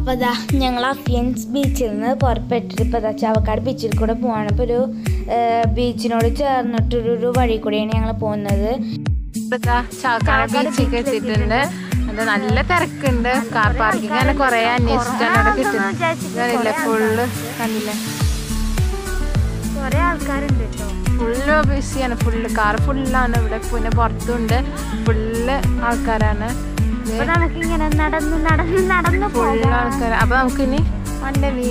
അപ്പോൾ ഇതാ ഞങ്ങൾ അഫിയൻസ് ബീച്ചിൽ നിന്ന് പുറപ്പെട്ടിട്ട് ഇപ്പോൾ ഇതാ ചാവക്കാട് ബീച്ചിൽ കൂടെ പോവാണ് ഇപ്പോൾ ഒരു ബീച്ചിനോട് ചേർന്നിട്ടൊരു ഒരു വഴി കൂടിയാണ് ഞങ്ങൾ പോകുന്നത് ഇപ്പത്താ ചാവക്കാട് ബീച്ചിലേക്ക് എത്തിയിട്ടുണ്ട് അത് നല്ല തിരക്കുണ്ട് കാർ പാർക്കിംഗ് അങ്ങനെ കുറെ അന്വേഷിച്ചിട്ടാണ് അവിടെ കിട്ടുന്നത് ഫുള്ള് കണ്ടില്ലേ കുറേ ആൾക്കാരുണ്ട് കേട്ടോ ഫുള്ള് ബിസിയാണ് ഫുള്ള് കാർ ഫുള്ളാണ് ഇവിടെ പിന്നെ പുറത്തുണ്ട് ഫുള്ള് ആൾക്കാരാണ് അപ്പോൾ നമുക്കിങ്ങനെ നടന്ന് നടന്ന് നടന്ന് ഫുള്ള് പോകാം ആൾക്കാർ അപ്പൊ നമുക്കിനി മണ്ടലി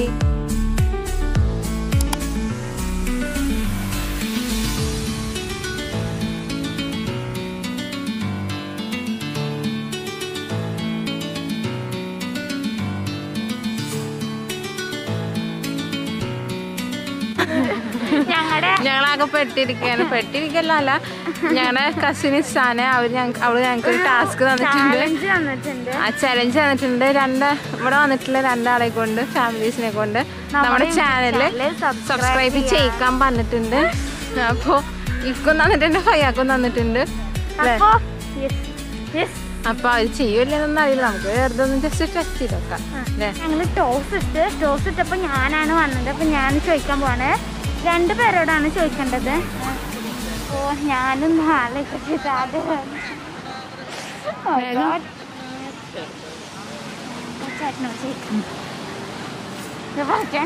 ഞങ്ങളുടെ ഞങ്ങളാകെ പെട്ടിരിക്കുകയാണ് പെട്ടിരിക്കല്ല അല്ല ഞങ്ങളുടെ കസിൻ ഇസാനെ അവര് ഞങ്ങ- അവള് ഞങ്ങൾക്ക് ഒരു ടാസ്ക് തന്നിട്ടുണ്ട് ചാലഞ്ച് തന്നിട്ടുണ്ട് ആ ചലഞ്ച് തന്നിട്ടുണ്ട് രണ്ട് ഇവിടെ വന്നിട്ടുള്ള രണ്ടാളെ കൊണ്ട് ഫാമിലീസിനെ കൊണ്ട് നമ്മുടെ ചാനല് സബ്സ്ക്രൈബ് ചെയ്യിക്കാൻ പറഞ്ഞിട്ടുണ്ട് അപ്പോ ഇക്കും തന്നിട്ടുണ്ട് ഫയ്യാക്കും തന്നിട്ടുണ്ട് അല്ലേ അപ്പോ yes, yes. അപ്പൊ അവര് ചെയ്യൂലെന്നൊന്നും അറിയില്ല നമുക്ക് വെറുതെ ഒന്ന് ജസ്റ്റ് ടെസ്റ്റ് ചെയ്ത് നോക്കാം അല്ലേ ഞങ്ങള് ടോസ് ഇട്ട് ടോസ് ഇട്ടപ്പോ ഞാനാണ് വന്നത് അപ്പൊ ഞാൻ ചോദിക്കാൻ പോവാണ് രണ്ടു പേരോടാണ് ചോദിക്കേണ്ടത് ഓ ഞാനും നാളെ അത് വേഗം. ചേട്ടനോട് ചോദിക്കാം ഇത് പറയട്ടെ.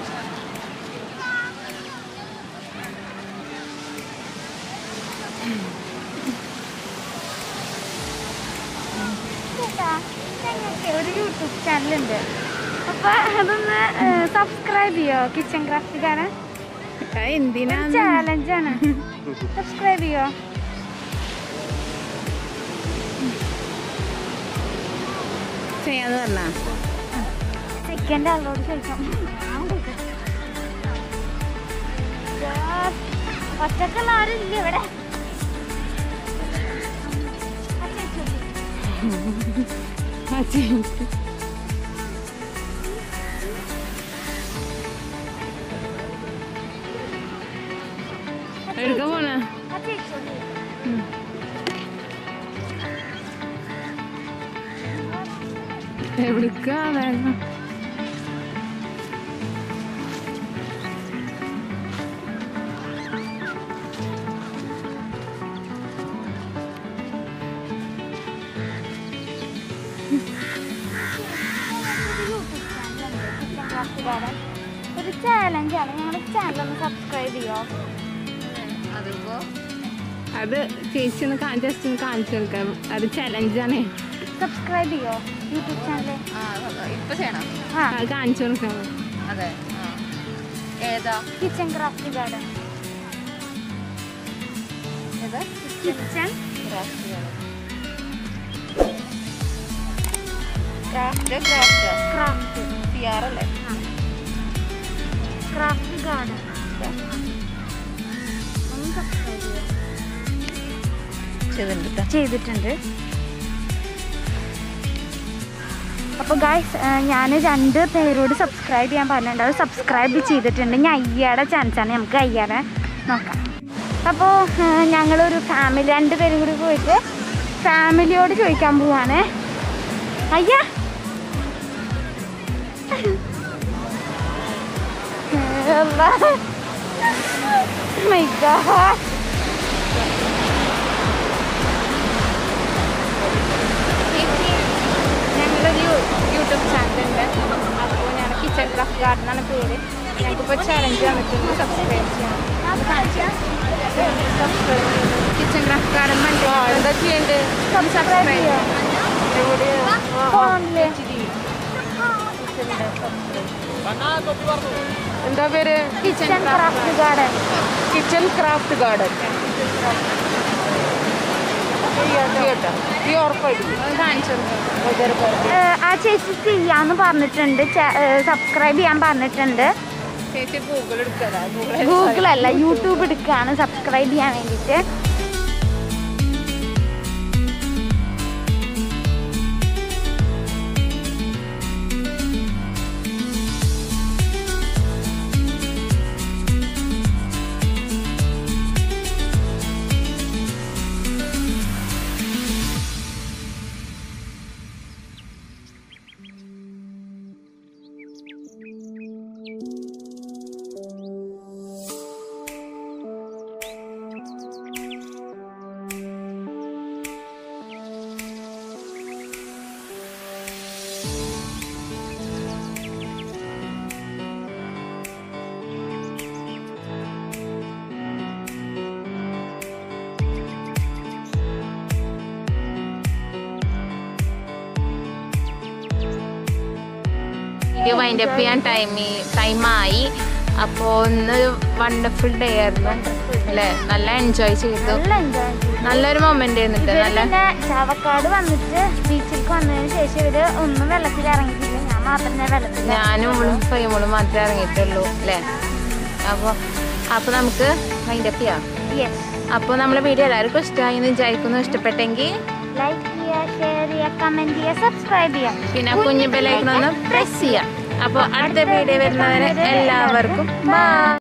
ചേട്ടാ, ഞങ്ങൾക്ക് ഒരു യൂട്യൂബ് ചാനലുണ്ട് അപ്പൊ അതൊന്ന് സബ്സ്ക്രൈബ് ചെയ്യോ കിച്ചൺ ക്രാഫ്റ്റുകാരൻ എന്തിനാ ചാലഞ്ചാണ് സബ്സ്ക്രൈബ് ചെയ്യോ ചെയ്യാന്ന് പറഞ്ഞാ സെക്കൻഡ് ആളോട് ചോദിക്കാം ഒറ്റക്കുള്ള ആരും ഇല്ല ഇവിടെ എടുക്കാൻ പോണ ആ ചേച്ചി എവിടുക്കാ വേഗം ഒരു ചാലഞ്ചാണ് ഞങ്ങളുടെ ചാനൽ ഒന്ന് സബ്സ്ക്രൈബ് ചെയ്യോ അതിപ്പോ അത് ചേച്ചി ഒന്ന് ജസ്റ്റ് ഒന്ന് കാണിച്ചു കൊടുക്കാം അത് ചലഞ്ചാണ് സബ്സ്ക്രൈബ് ചെയ്യോ യൂട്യൂബ് ചാനൽ ഇപ്പൊ ചെയ്യണം ആ അത് കാണിച്ചു കൊടുക്കാം അതെ ഏതാ കിച്ചൺ ക്രാഫ്റ്റ് ഗാർഡൻ ഏതാ kitchen craft craft craft P R അല്ലേ ക്രാഫ്റ്റ് ഗാർഡൻ ഒന്ന് സബ്സ്ക്രൈബ് ചെയ്യോ ചെയ്തിട്ടുണ്ട് ചെയ്തിട്ടുണ്ട് അപ്പോൾ ഗായ്സ് ഞാൻ രണ്ട് പേരോട് സബ്സ്ക്രൈബ് ചെയ്യാൻ പറഞ്ഞിട്ടുണ്ട് അത് സബ്സ്ക്രൈബ് ചെയ്തിട്ടുണ്ട് ഞാൻ അയ്യയുടെ ചാൻസാണ് നമുക്ക് അയ്യാടെ നോക്കാം അപ്പോൾ ഞങ്ങളൊരു ഫാമിലി രണ്ട് പേരും കൂടി പോയിട്ട് ഫാമിലിയോട് ചോദിക്കാൻ പോവാണ് അയ്യ മൈ ഗാഡ് ഞങ്ങളൊരു യൂട്യൂബ് ചാനലുണ്ട് അപ്പോൾ ഞാൻ കിച്ചൺ ക്രാഫ്റ്റ് ഗാർഡൻ എന്നാണ് പേര് ഞങ്ങൾക്കിപ്പോൾ ചലഞ്ച് തന്നിട്ടുണ്ട് സബ്സ്ക്രൈബ് ചെയ്യണം സബ്സ്ക്രൈബ് കിച്ചൺ ക്രാഫ്റ്റ് ഗാർഡൻ എന്താ ചെയ്യേണ്ടത് സബ്സ്ക്രൈബ് ചെയ്യാം ഫോണില് എന്താ പേര് kitchen craft garden kitchen craft garden കാണിച്ചു ആ ചേച്ചി ചെയ്യാന്ന് പറഞ്ഞിട്ടുണ്ട് സബ്സ്ക്രൈബ് ചെയ്യാൻ പറഞ്ഞിട്ടുണ്ട് ചേച്ചി ഗൂഗിൾ എടുക്കല ഗൂഗിൾ ഗൂഗിൾ അല്ല യൂട്യൂബ് എടുക്കുകയാണ് സബ്സ്ക്രൈബ് ചെയ്യാൻ വേണ്ടിയിട്ട് വീഡിയോ വൈൻഡ് അപ്പ് ചെയ്യാൻ ടൈം ടൈമായി അപ്പോൾ ഇന്നൊരു വണ്ടർഫുൾ ഡേ ആയിരുന്നു അല്ലേ നല്ല എൻജോയ് ചെയ്തു നല്ല എൻജോയ് ചെയ്തു നല്ലൊരു മൊമെന്റ് ആയിരുന്നിട്ട് ഇവര് നല്ല പിന്നെ ചാവക്കാട് വന്നിട്ട് ബീച്ചിലേക്ക് വന്നതിന് ശേഷം ഇവര് ഒന്നും വെള്ളത്തിൽ ഇറങ്ങിയിട്ടില്ല ഞാൻ മാത്രമേ വെള്ളത്തിൽ ഞാനും ഇവളും ഫൈമോളും മാത്രമേ ഇറങ്ങിയിട്ടുള്ളൂ അല്ലേ അപ്പോൾ അപ്പോൾ നമുക്ക് വൈൻഡ് അപ്പ് ചെയ്യാം യെസ് അപ്പോൾ നമ്മളെ വീഡിയോ എല്ലാവർക്കും ഇഷ്ടമായി എന്ന് വിചാരിക്കുന്നു ഇഷ്ടപ്പെട്ടെങ്കിൽ ലൈക്ക് ചെയ്യുക ഷെയർ ചെയ്യുക കമന്റ് ചെയ്യുക സബ്സ്ക്രൈബ് ചെയ്യുക പിന്നെ കുഞ്ഞു ബെല്ലൈക്കൺ ഒന്ന് പ്രസ് ചെയ്യാം അപ്പോൾ അടുത്ത വീഡിയോ വരുന്നവരെ എല്ലാവർക്കും ബൈ